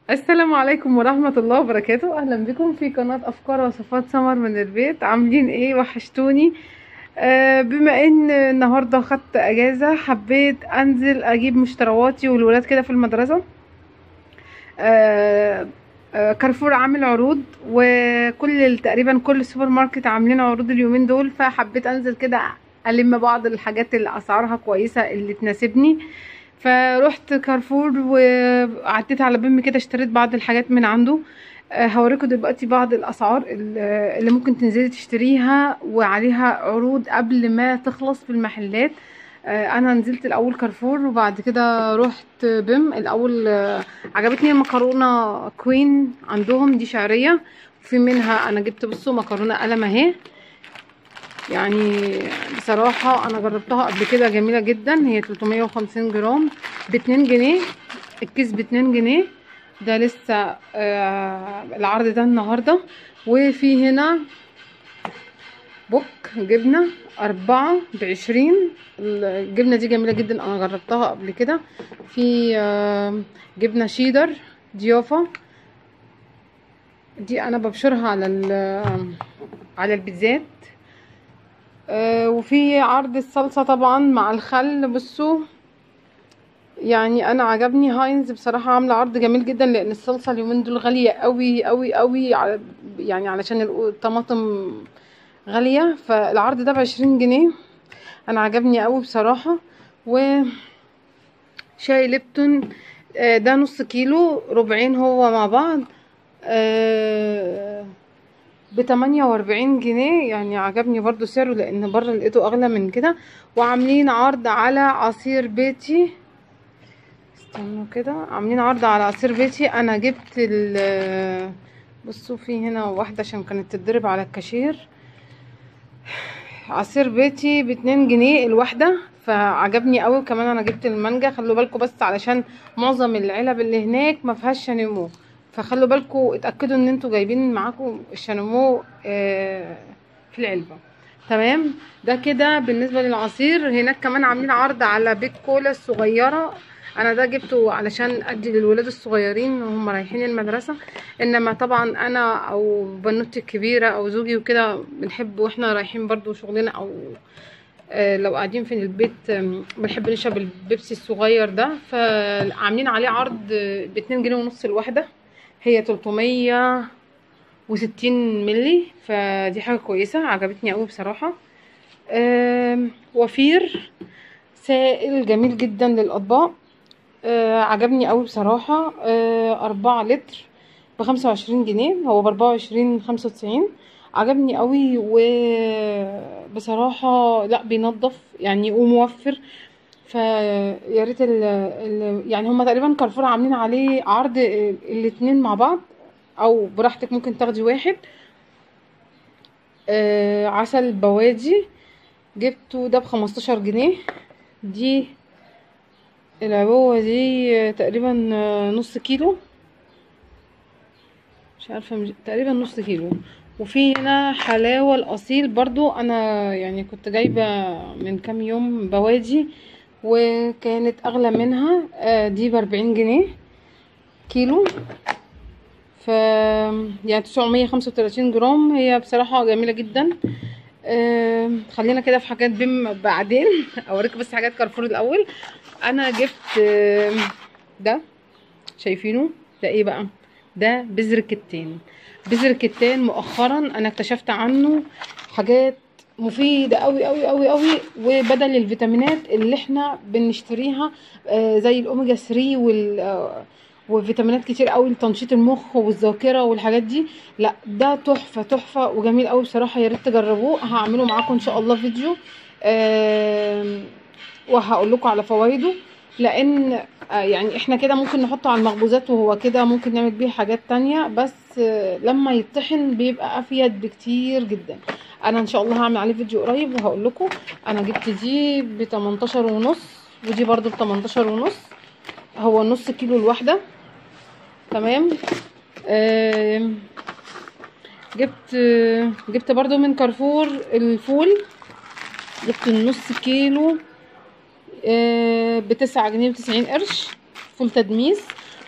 السلام عليكم ورحمة الله وبركاته أهلا بكم في قناة أفكار وصفات سمر من البيت عاملين إيه وحشتوني آه بما إن النهاردة خدت أجازة حبيت أنزل أجيب مشترواتي والولاد كده في المدرسة آه آه كارفور عامل عروض وكل تقريبا كل سوبر ماركت عاملين عروض اليومين دول فحبيت أنزل كده ألم بعض الحاجات اللي أسعارها كويسة اللي تناسبني فروحت كارفور وعديت على بيم كده اشتريت بعض الحاجات من عنده آه، هوريكم دلوقتي بعض الاسعار ال- اللي ممكن تنزلي تشتريها وعليها عروض قبل ما تخلص في المحلات آه، انا نزلت الاول كارفور وبعد كده رحت بيم الاول آه، عجبتني المكرونه كوين عندهم دي شعريه في منها انا جبت بصوا مكرونه قلم اهي يعني بصراحة أنا جربتها قبل كده جميلة جدا هي 350 جرام باتنين جنيه الكيس باتنين جنيه ده لسه آه العرض ده النهاردة وفي هنا بوك جبنة أربعة بعشرين الجبنة دي جميلة جدا أنا جربتها قبل كده في آه جبنة شيدر ضيافة دي أنا ببشرها على ال- على البيتزات آه، وفي عرض الصلصة طبعا مع الخل بصوا يعني انا عجبني هاينز بصراحة عاملة عرض جميل جدا لان الصلصة اليومين دول غالية قوي قوي قوي على- يعني علشان الطماطم غالية فالعرض ده بعشرين جنيه انا عجبني قوي بصراحة وشاي ليبتون آه، ده نص كيلو ربعين هو مع بعض آه، بتمانية واربعين جنيه يعني عجبني برضو سعره لان بره لقيته اغلى من كده وعاملين عرض على عصير بيتي استنوا كده عاملين عرض على عصير بيتي انا جبت ال بصوا في هنا واحدة عشان كانت تتضرب على الكاشير عصير بيتي باتنين جنيه الواحدة فعجبني قوي وكمان انا جبت المانجا خلوا بالكم بس علشان معظم العلب اللي هناك ما فيهاش شانيمو فخلوا بالكم اتاكدوا ان انتوا جايبين معاكم الشانيمو آه، في العلبه تمام ده كده بالنسبه للعصير هناك كمان عاملين عرض على بيت كولا الصغيره انا ده جبته علشان ادي للولاد الصغيرين وهم رايحين المدرسه انما طبعا انا او بنوتي الكبيره او زوجي وكده بنحب واحنا رايحين برضو شغلنا او آه، لو قاعدين في البيت آم، بنحب نشرب البيبسي الصغير ده فعاملين عليه عرض ب 2 جنيه ونص الواحده هي 360 ملي فدي حاجه كويسه عجبتني قوي بصراحه آم، وفير سائل جميل جدا للاطباق آه، عجبني قوي بصراحه آه، أربعة لتر بخمسة وعشرين جنيه هو بأربعة وعشرين خمسة وتسعين عجبني قوي وبصراحة لا بينظف يعني وموفر فيا ريت ال... ال... يعني هما تقريبا كارفور عاملين عليه عرض ال- الاتنين مع بعض او براحتك ممكن تاخدي واحد آه عسل بوادي جبته ده بخمستاشر جنيه دي العبوة دي آه، تقريبا آه، نص كيلو مش عارفة مش... تقريبا نص كيلو وفي هنا حلاوة الأصيل برضو أنا يعني كنت جايبة من كام يوم بوادي وكانت أغلى منها آه، دي بأربعين جنيه كيلو ف يعني تسعمية خمسة وتلاتين جرام هي بصراحة جميلة جدا آه، خلينا كده في حاجات بيم بعدين أوريك بس حاجات كارفور الأول أنا جبت آه، ده شايفينه ده ايه بقى ده بذر كتان بذر كتان مؤخرا انا اكتشفت عنه حاجات مفيدة قوي قوي قوي قوي وبدل الفيتامينات اللي احنا بنشتريها آه، زي الاوميجا 3 وال آه، وفيتامينات كتير قوي لتنشيط المخ والذاكره والحاجات دي لا ده تحفه تحفه وجميل قوي بصراحه يا ريت تجربوه هعمله معاكم ان شاء الله فيديو آم، وهقول لكم على فوائده لان آه، يعني احنا كده ممكن نحطه على المخبوزات وهو كده ممكن نعمل بيه حاجات تانية بس آه، لما يطحن بيبقى افيد بكتير جدا انا ان شاء الله هعمل عليه فيديو قريب وهقول لكم انا جبت دي ب 18 ونص ودي برضو ب 18 ونص هو نص كيلو الواحده تمام آم، جبت جبت برضو من كارفور الفول جبت النص كيلو بتسعة جنيه وتسعين قرش فول تدميس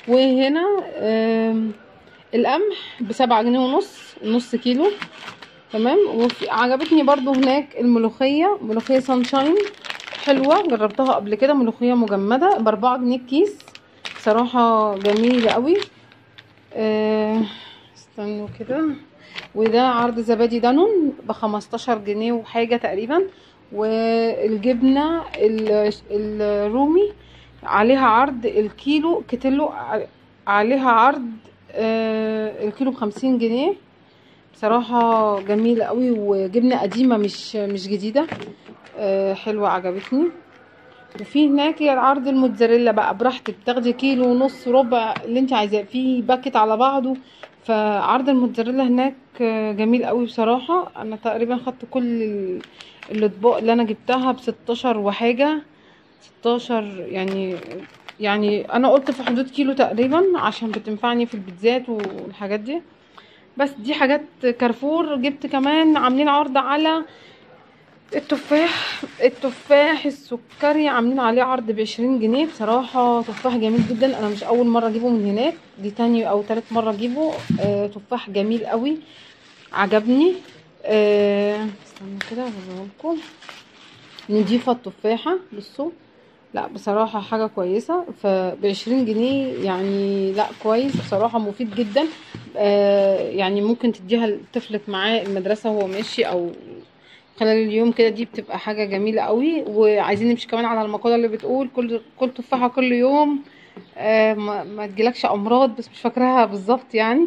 وهنا آم، القمح بسبعة جنيه ونص نص كيلو تمام وفي عجبتني برضو هناك الملوخية ملوخية سانشاين حلوة جربتها قبل كده ملوخية مجمدة بأربعة جنيه الكيس بصراحة جميلة قوي آه، استنوا كده وده عرض زبادي دانون بخمستاشر جنيه وحاجة تقريبا والجبنة ال- الرومي عليها عرض الكيلو كتلو ع- عليها عرض آه، الكيلو بخمسين جنيه بصراحة جميلة قوي وجبنة قديمة مش مش جديدة آه، حلوة عجبتني وفي هناك العرض الموتزاريلا بقى براحتك بتاخدي كيلو ونص ربع اللي انت عايزاه في باكت على بعضه فعرض الموتزاريلا هناك آه، جميل قوي بصراحة انا تقريبا خدت كل ال- الاطباق اللي انا جبتها بستاشر وحاجة ستاشر يعني يعني انا قلت في حدود كيلو تقريبا عشان بتنفعني في البيتزات والحاجات دي بس دي حاجات كارفور جبت كمان عاملين عرض على التفاح التفاح السكري عاملين عليه عرض بعشرين جنيه بصراحة تفاح جميل جدا انا مش اول مرة اجيبه من هناك دي تاني او تالت مرة اجيبه آه تفاح جميل قوي عجبني آه استنوا كده اوريهولكم نضيفة التفاحة بصوا لا بصراحة حاجة كويسة فبعشرين جنيه يعني لا كويس بصراحة مفيد جدا آه يعني ممكن تديها لطفلك معاه المدرسة وهو ماشي او خلال اليوم كده دي بتبقى حاجة جميلة قوي وعايزين نمشي كمان على المقولة اللي بتقول كل كل تفاحة كل يوم آه ما, ما تجيلكش امراض بس مش فاكراها بالظبط يعني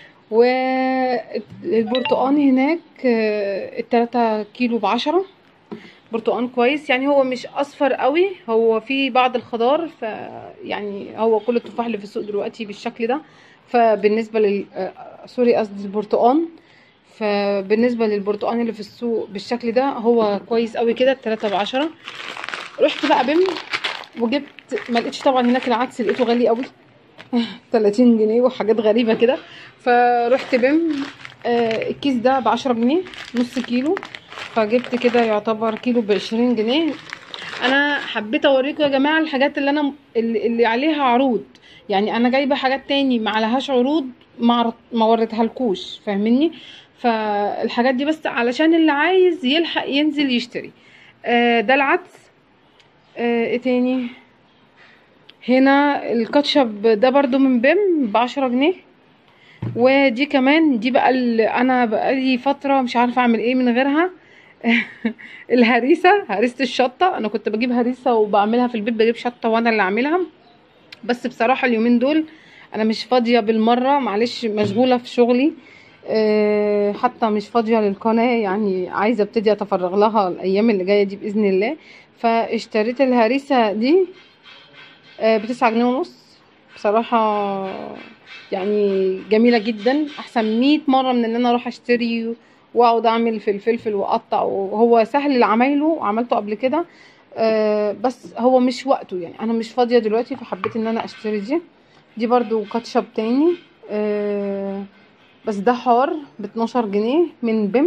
والبرتقان هناك آه التلاتة كيلو بعشرة برتقان كويس يعني هو مش اصفر قوي هو في بعض الخضار ف يعني هو كل التفاح اللي في السوق دلوقتي بالشكل ده فبالنسبه لل آه، سوري قصدي البرتقان فبالنسبه للبرتقان اللي في السوق بالشكل ده هو كويس قوي كده التلاتة بعشرة رحت بقى بم وجبت ما لقيتش طبعا هناك العكس لقيته غالي قوي 30 جنيه وحاجات غريبه كده فرحت بم آه، الكيس ده بعشرة جنيه نص كيلو فجبت كده يعتبر كيلو بعشرين جنيه انا حبيت اوريكم يا جماعه الحاجات اللي انا اللي, اللي عليها عروض يعني انا جايبه حاجات تاني ما عليهاش عروض ما عرض- ما وريتها لكوش فاهميني فالحاجات دي بس علشان اللي عايز يلحق ينزل يشتري آه ده العدس آه ايه تاني هنا الكاتشب ده برضو من بيم بعشرة جنيه ودي كمان دي بقى اللي انا بقالي فتره مش عارفه اعمل ايه من غيرها الهريسه هريسه الشطه انا كنت بجيب هريسه وبعملها في البيت بجيب شطه وانا اللي اعملها بس بصراحه اليومين دول انا مش فاضيه بالمره معلش مشغوله في شغلي أه حتى مش فاضيه للقناه يعني عايزه ابتدي اتفرغ لها الايام اللي جايه دي باذن الله فاشتريت الهريسه دي أه بتسعة جنيه ونص بصراحه يعني جميله جدا احسن مية مره من ان انا اروح اشتري واقعد اعمل في الفلفل واقطع وهو سهل لعمايله عملته قبل كده آه بس هو مش وقته يعني انا مش فاضيه دلوقتي فحبيت ان انا اشتري دي دي برضو كاتشب تاني آه بس ده حار ب 12 جنيه من بم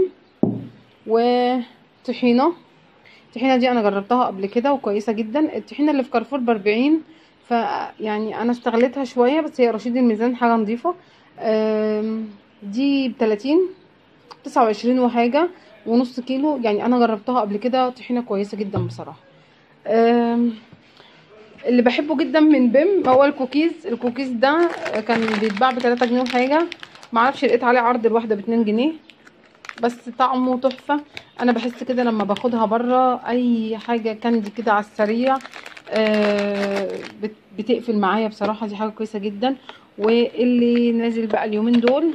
وطحينه الطحينه دي انا جربتها قبل كده وكويسه جدا الطحينه اللي في كارفور ب 40 ف يعني انا استغلتها شويه بس هي رشيد الميزان حاجه نظيفه آم، دي ب 30 29 وحاجه ونص كيلو يعني انا جربتها قبل كده طحينه كويسه جدا بصراحه آم، اللي بحبه جدا من بيم هو الكوكيز الكوكيز ده كان بيتباع ب 3 جنيه وحاجه معرفش لقيت عليه عرض الواحده ب 2 جنيه بس طعمه تحفه انا بحس كده لما باخدها بره اي حاجه كاندي كده على السريع آه، بت- بتقفل معايا بصراحه دي حاجه كويسه جدا واللي نازل بقى اليومين دول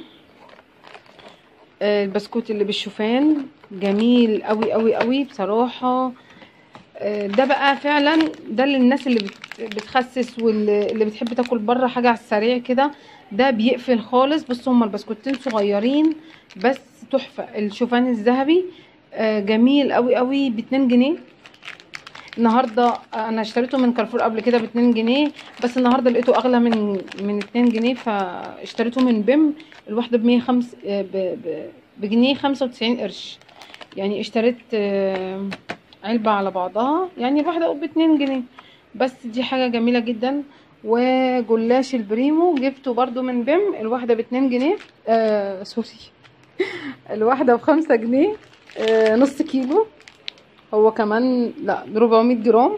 آه، البسكوت اللي بالشوفان جميل قوي قوي قوي بصراحه آه، ده بقى فعلا ده للناس اللي بت- بتخسس واللي اللي بتحب تاكل بره حاجه على السريع كده ده بيقفل خالص بصوا هما البسكوتين صغيرين بس تحفه الشوفان الذهبي آه، جميل قوي قوي ب 2 جنيه النهارده انا اشتريته من كارفور قبل كده ب 2 جنيه بس النهارده لقيته اغلى من من 2 جنيه فاشتريته من بيم الواحده ب 105 آه، ب ب- بجنيه 95 قرش يعني اشتريت آه، علبه على بعضها يعني الواحده ب 2 جنيه بس دي حاجه جميله جدا وجلاش البريمو جبته برضو من بيم الواحده باتنين جنيه آه سوري الواحده بخمسة جنيه آه نص كيلو هو كمان لا 400 جرام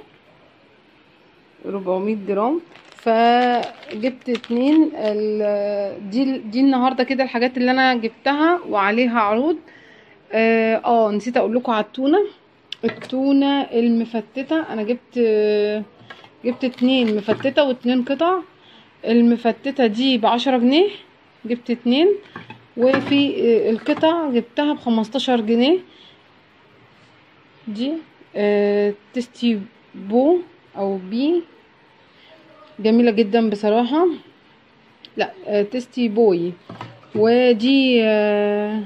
400 جرام فجبت اتنين ال- دي دي النهارده كده الحاجات اللي انا جبتها وعليها عروض اه آه، نسيت اقول لكم على التونه التونه المفتته انا جبت آه، جبت اتنين مفتته واتنين قطع المفتته دي بعشرة جنيه جبت اتنين وفي آه، القطع جبتها بخمستاشر جنيه دي آه تستي بو او بي جميلة جدا بصراحة لا آه تستي بوي ودي آه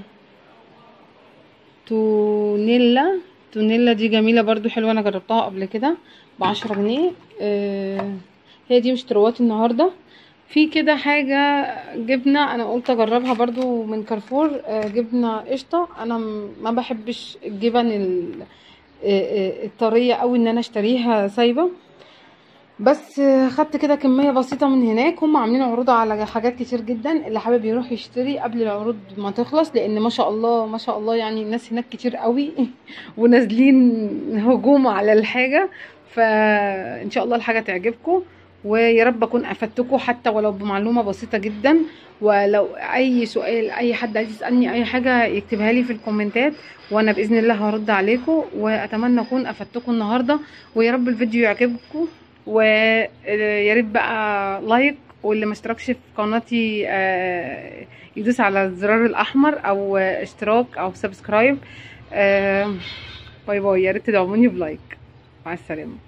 تونيلا تونيلا دي جميلة برضو حلوة انا جربتها قبل كده بعشرة جنيه آه هي دي مشتروات النهاردة في كده حاجة جبنة انا قلت اجربها برضو من كارفور آه جبنة قشطة انا م- ما بحبش الجبن ال- آه، آه، الطرية اوي ان انا اشتريها سايبة بس آه، خدت كده كمية بسيطة من هناك هم عاملين عروض على حاجات كتير جدا اللي حابب يروح يشتري قبل العروض ما تخلص لان ما شاء الله ما شاء الله يعني الناس هناك كتير قوي ونازلين هجوم على الحاجة فان شاء الله الحاجة تعجبكم ويا رب اكون افدتكم حتى ولو بمعلومة بسيطة جدا ولو اي سؤال اي حد عايز يسألني اي حاجة يكتبها لي في الكومنتات وانا باذن الله هرد عليكم واتمنى اكون افدتكم النهارده ويا رب الفيديو يعجبكم ويا ريت بقى لايك واللي ما اشتركش في قناتي آه، يدوس على الزرار الاحمر او اشتراك او سبسكرايب آه، باي باي يا ريت تدعموني بلايك مع السلامه